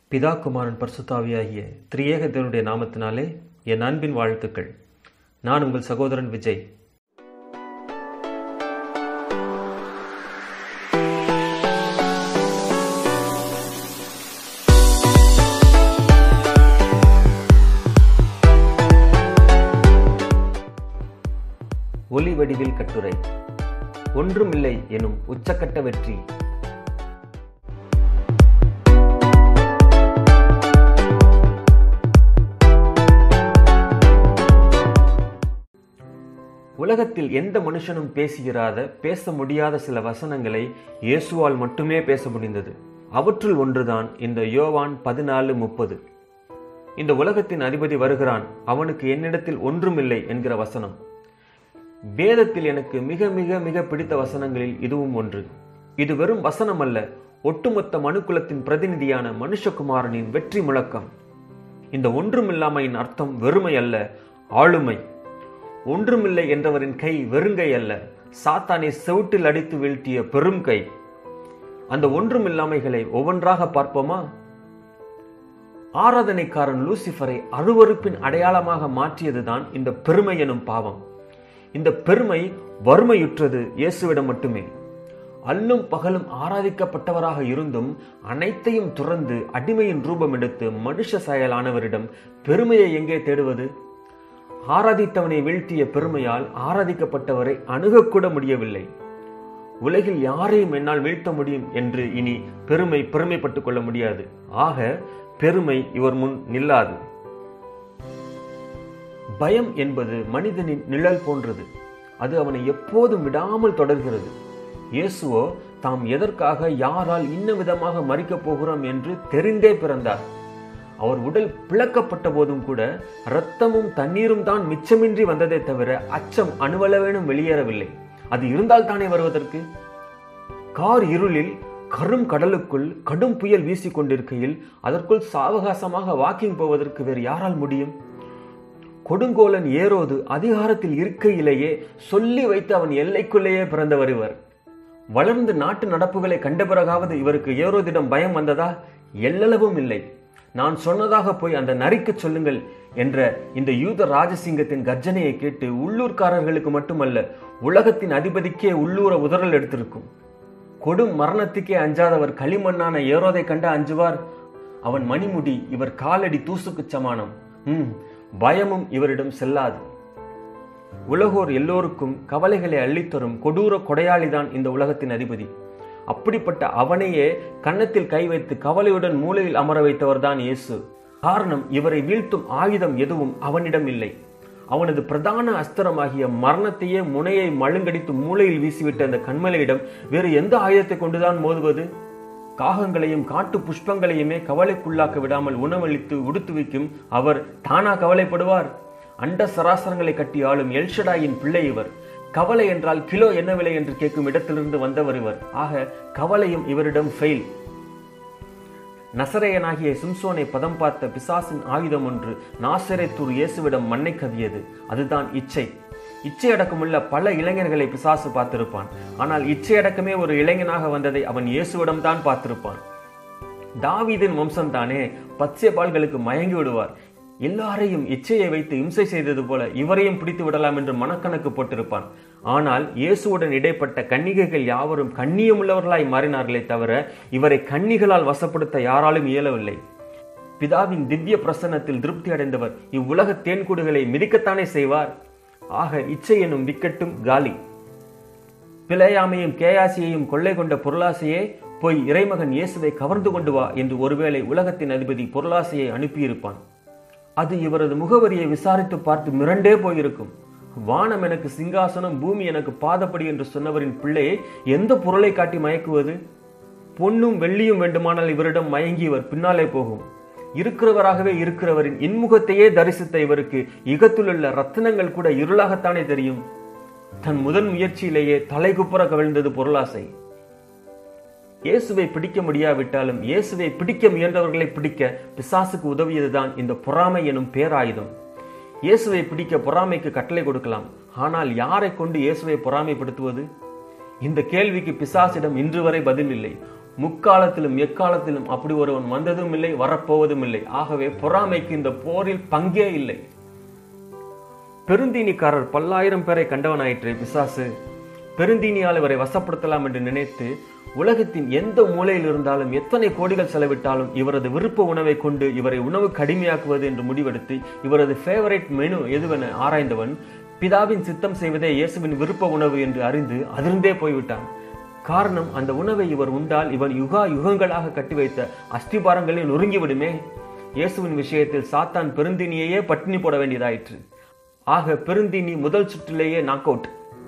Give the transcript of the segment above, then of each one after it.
பிதா குமாரன் பரிசுத்தாவியாகிய திரியேக தேவனுடைய நாமத்தினாலே என் அன்பின் வாழ்த்துக்கள் நான் உங்கள் சகோதரன் விஜய் ஒலி வடிவில் கட்டுரை ஒன்றுமில்லை எனும் உச்சக்கட்ட வெற்றி உலகத்தில் எந்த மனுஷனும் பேசுகிறாத பேச முடியாத சில வசனங்களை இயேசுவால் மட்டுமே பேச முடிந்தது அவற்றுள் ஒன்றுதான் இந்த யோவான் பதினாலு முப்பது இந்த உலகத்தின் அதிபதி வருகிறான் அவனுக்கு என்னிடத்தில் ஒன்றுமில்லை என்கிற வசனம் வேதத்தில் எனக்கு மிக மிக மிக பிடித்த வசனங்களில் இதுவும் ஒன்று இது வெறும் வசனம் அல்ல ஒட்டுமொத்த மனுக்குலத்தின் பிரதிநிதியான மனுஷகுமாரனின் வெற்றி முழக்கம் இந்த ஒன்றுமில்லாமையின் அர்த்தம் வெறுமை அல்ல ஆளுமை ஒன்றுமில்லை என்றவரின் கை வெறுங்கை அல்ல சாத்தானை செவுட்டில் அடித்து வீழ்த்திய பெரும் கை அந்த ஒன்றுமில்லாமைகளை ஒவ்வொன்றாக பார்ப்போமா ஆராதனைக்காரன் லூசிஃபரை அருவருப்பின் அடையாளமாக மாற்றியதுதான் இந்த பெருமை எனும் பாவம் இந்த பெருமை வறுமையுற்றது இயேசுவிடம் மட்டுமே அல்லும் பகலும் ஆராதிக்கப்பட்டவராக இருந்தும் அனைத்தையும் துறந்து அடிமையின் ரூபம் எடுத்து மனுஷ செயலானவரிடம் பெருமையை எங்கே தேடுவது ஆராதித்தவனை வீழ்த்திய பெருமையால் ஆராதிக்கப்பட்டவரை அணுகக்கூட முடியவில்லை உலகில் யாரையும் என்னால் வீழ்த்த முடியும் என்று இனி பெருமை பெருமைப்பட்டுக் கொள்ள முடியாது ஆக பெருமை இவர் முன் நில்லாது பயம் என்பது மனிதனின் நிழல் போன்றது அது அவனை எப்போதும் விடாமல் தொடர்கிறது இயேசுவோ தாம் எதற்காக யாரால் இன்ன விதமாக மறிக்கப் போகிறோம் என்று தெரிந்தே பிறந்தார் அவர் உடல் பிளக்கப்பட்ட போதும் கூட இரத்தமும் தண்ணீரும் தான் மிச்சமின்றி வந்ததே தவிர அச்சம் அணுவளவேனும் வெளியேறவில்லை அது இருந்தால் தானே வருவதற்கு கார் இருளில் கரும் கடலுக்குள் கடும் புயல் வீசிக் கொண்டிருக்கையில் அதற்குள் சாவகாசமாக வாக்கிங் போவதற்கு வேறு யாரால் முடியும் கொடுங்கோலன் ஏரோது அதிகாரத்தில் இருக்கையிலேயே சொல்லி வைத்து அவன் எல்லைக்குள்ளேயே பிறந்தவர் இவர் வளர்ந்து நாட்டு நடப்புகளை கண்ட பிறகாவது இவருக்கு ஏரோதிடம் பயம் வந்ததா எல்லளவும் இல்லை நான் சொன்னதாக போய் அந்த நரிக்கு சொல்லுங்கள் என்ற இந்த யூத ராஜசிங்கத்தின் கர்ஜனையை கேட்டு உள்ளூர்காரர்களுக்கு மட்டுமல்ல உலகத்தின் அதிபதிக்கே உள்ளூர உதறல் எடுத்திருக்கும் கொடும் மரணத்துக்கே அஞ்சாதவர் களிமண்ணான ஏரோதை கண்ட அஞ்சுவார் அவன் மணிமுடி இவர் காலடி தூசுக்கு சமானம் ம் பயமும் இவரிடம் செல்லாது உலகோர் எல்லோருக்கும் கவலைகளை அள்ளித்தரும் கொடூர கொடையாளிதான் இந்த உலகத்தின் அதிபதி அப்படிப்பட்ட அவனையே கன்னத்தில் கை வைத்து கவலையுடன் மூலையில் அமர வைத்தவர்தான் இயேசு காரணம் இவரை வீழ்த்தும் ஆயுதம் எதுவும் அவனிடம் இல்லை அவனது பிரதான அஸ்திரமாகிய மரணத்தையே முனையை மழுங்கடித்து மூளையில் வீசிவிட்ட அந்த கண்மலையிடம் வேறு எந்த ஆயுதத்தை கொண்டுதான் மோதுவது காகங்களையும் காட்டு புஷ்பங்களையுமே கவலைக்குள்ளாக்க விடாமல் உணவளித்து உடுத்து வைக்கும் அவர் தானா கவலைப்படுவார் அண்ட சராசரங்களை கட்டி ஆளும் எல்ஷடாயின் பிள்ளை இவர் கவலை என்றால் கிலோ என்ன விலை என்று கேட்கும் இடத்திலிருந்து வந்தவர் இவர் ஆக கவலையும் இவரிடம் ஃபெயில் நசரையனாகிய சிம்சோனை பதம் பார்த்த பிசாசின் ஆயுதம் ஒன்று நாசரேத்தூர் இயேசுவிடம் மண்ணை கவியது அதுதான் இச்சை இச்சை அடக்கமுள்ள பல இளைஞர்களை பிசாசு பார்த்திருப்பான் ஆனால் இச்சை அடக்கமே ஒரு இளைஞனாக வந்ததை அவன் இயேசுவிடம் தான் பார்த்திருப்பான் தாவீதின் வம்சம் தானே பச்சை பால்களுக்கு மயங்கி விடுவார் எல்லாரையும் இச்சையை வைத்து இம்சை செய்தது போல இவரையும் பிடித்து விடலாம் என்று மனக்கணக்கு போட்டிருப்பான் ஆனால் இயேசுவுடன் இடைப்பட்ட கன்னிகைகள் யாவரும் கண்ணியமுள்ளவர்களாய் மாறினார்களே தவிர இவரை கன்னிகளால் வசப்படுத்த யாராலும் இயலவில்லை பிதாவின் திவ்ய பிரசன்னத்தில் திருப்தி அடைந்தவர் இவ்வுலக தேன்கூடுகளை மிதிக்கத்தானே செய்வார் ஆக இச்சை எனும் விக்கட்டும் காலி பிழையாமையும் கேயாசியையும் கொள்ளை கொண்ட பொருளாசையே போய் இறைமகன் இயேசுவை கவர்ந்து கொண்டு வா என்று ஒருவேளை உலகத்தின் அதிபதி பொருளாசையை அனுப்பியிருப்பான் அது இவரது முகவரியை விசாரித்து பார்த்து மிரண்டே போயிருக்கும் வானம் எனக்கு சிங்காசனம் பூமி எனக்கு பாதப்படி என்று சொன்னவரின் பிள்ளையை எந்த பொருளை காட்டி மயக்குவது பொன்னும் வெள்ளியும் வேண்டுமானால் இவரிடம் மயங்கி இவர் பின்னாலே போகும் இருக்கிறவராகவே இருக்கிறவரின் இன்முகத்தையே தரிசித்த இவருக்கு இகத்திலுள்ள ரத்தினங்கள் கூட இருளாகத்தானே தெரியும் தன் முதன் முயற்சியிலேயே தலைகுப்புற கவிழ்ந்தது பொருளாசை இயேசுவை பிடிக்க முடியாவிட்டாலும் இயேசுவை பிடிக்க முயன்றவர்களை பிடிக்க பிசாசுக்கு உதவியதுதான் இந்த பொறாமை எனும் பேராயுதம் இயேசுவை பிடிக்க பொறாமைக்கு கட்டளை கொடுக்கலாம் ஆனால் யாரை கொண்டு இயேசுவை பொறாமைப்படுத்துவது இந்த கேள்விக்கு பிசாசிடம் இன்று வரை பதில் இல்லை முக்காலத்திலும் எக்காலத்திலும் அப்படி ஒருவன் வந்ததும் இல்லை வரப்போவதும் இல்லை ஆகவே பொறாமைக்கு இந்த போரில் பங்கே இல்லை பெருந்தீனிக்காரர் பல்லாயிரம் பேரை கண்டவனாயிற்று பிசாசு பெருந்தீனியால் இவரை வசப்படுத்தலாம் என்று நினைத்து உலகத்தின் எந்த மூலையில் இருந்தாலும் எத்தனை கோடிகள் செலவிட்டாலும் இவரது விருப்ப உணவை கொண்டு இவரை உணவு கடுமையாக்குவது என்று முடிவெடுத்து இவரது ஃபேவரைட் மெனு எதுவென ஆராய்ந்தவன் பிதாவின் சித்தம் செய்வதே இயேசுவின் விருப்ப உணவு என்று அறிந்து அதிர்ந்தே போய்விட்டான் காரணம் அந்த உணவை இவர் உண்டால் இவர் யுகா யுகங்களாக கட்டி வைத்த அஸ்திபாரங்களை நொறுங்கிவிடுமே இயேசுவின் விஷயத்தில் சாத்தான் பெருந்தினியையே பட்டினி போட வேண்டியதாயிற்று ஆக பெருந்தினி முதல் சுற்றிலேயே நாக் அவுட்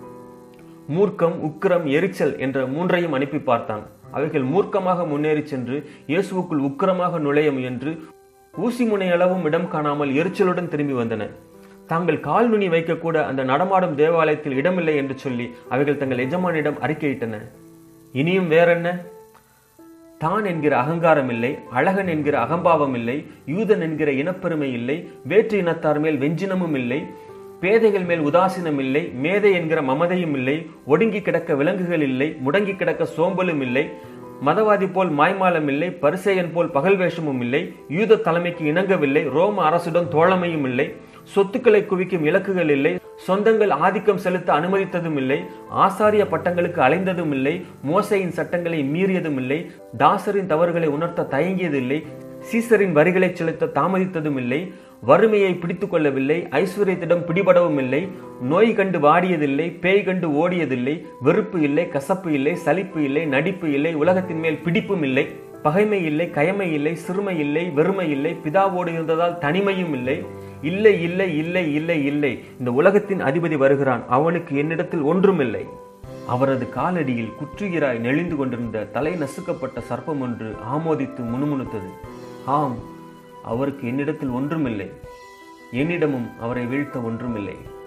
மூர்க்கம் உக்கிரம் எரிச்சல் என்ற மூன்றையும் அனுப்பி பார்த்தான் அவைகள் மூர்க்கமாக முன்னேறி சென்று இயேசுவுக்குள் உக்கிரமாக நுழைய முயன்று ஊசி முனை அளவும் இடம் காணாமல் எரிச்சலுடன் திரும்பி வந்தன தாங்கள் கால் நுனி வைக்கக்கூட அந்த நடமாடும் தேவாலயத்தில் இடமில்லை என்று சொல்லி அவைகள் தங்கள் எஜமானிடம் அறிக்கையிட்டன இனியும் வேறென்ன தான் என்கிற அகங்காரம் இல்லை அழகன் என்கிற அகம்பாவம் இல்லை யூதன் என்கிற இனப்பெருமை இல்லை வேற்று இனத்தார் மேல் வெஞ்சினமும் இல்லை பேதைகள் மேல் உதாசீனம் இல்லை மேதை என்கிற மமதையும் இல்லை ஒடுங்கி கிடக்க விலங்குகள் இல்லை முடங்கி கிடக்க சோம்பலும் இல்லை மதவாதி போல் மாய்மாலம் இல்லை பரிசேயன் போல் பகல் வேஷமும் இல்லை யூத தலைமைக்கு இணங்கவில்லை ரோம அரசுடன் தோழமையும் இல்லை சொத்துக்களை குவிக்கும் இலக்குகள் இல்லை சொந்தங்கள் ஆதிக்கம் செலுத்த அனுமதித்ததும் இல்லை ஆசாரிய பட்டங்களுக்கு அலைந்ததும் இல்லை மோசையின் சட்டங்களை மீறியதும் இல்லை தாசரின் தவறுகளை உணர்த்த தயங்கியதில்லை சீசரின் வரிகளை செலுத்த தாமதித்ததும் இல்லை வறுமையை பிடித்துக் கொள்ளவில்லை ஐஸ்வர்யத்திடம் பிடிபடவும் இல்லை நோய் கண்டு வாடியதில்லை பேய் கண்டு ஓடியதில்லை வெறுப்பு இல்லை கசப்பு இல்லை சலிப்பு இல்லை நடிப்பு இல்லை உலகத்தின் மேல் பிடிப்பும் இல்லை பகைமை இல்லை கயமை இல்லை சிறுமை இல்லை வெறுமை இல்லை பிதாவோடு இருந்ததால் தனிமையும் இல்லை இல்லை இல்லை இல்லை இல்லை இல்லை இந்த உலகத்தின் அதிபதி வருகிறான் அவனுக்கு என்னிடத்தில் ஒன்றுமில்லை அவரது காலடியில் குற்றுகிறாய் நெளிந்து கொண்டிருந்த தலை நசுக்கப்பட்ட சர்ப்பம் ஒன்று ஆமோதித்து முணுமுணுத்தது ஆம் அவருக்கு என்னிடத்தில் ஒன்றுமில்லை என்னிடமும் அவரை வீழ்த்த ஒன்றுமில்லை